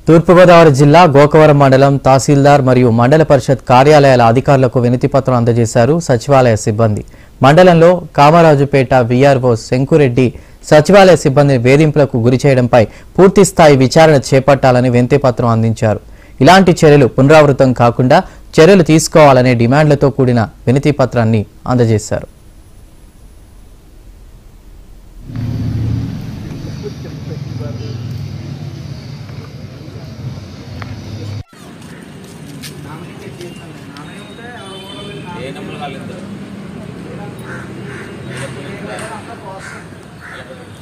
తూర్పుగోదావరి జిల్లా గోకవరం మండలం తహసీల్దార్ మరియు మండల పరిషత్ కార్యాలయాల అధికారులకు వినతి పత్రం అందజేశారు సచివాలయ సిబ్బంది మండలంలో కామరాజుపేట వీఆర్ఓ శంకురెడ్డి సచివాలయ సిబ్బందిని వేధింపులకు గురి చేయడంపై పూర్తి స్థాయి విచారణ చేపట్టాలని వినతి పత్రం అందించారు ఇలాంటి చర్యలు పునరావృతం కాకుండా చర్యలు తీసుకోవాలనే డిమాండ్లతో కూడిన వినతి పత్రాన్ని అందజేశారు ఏ నెంబర్ వాళ్ళిద్దరు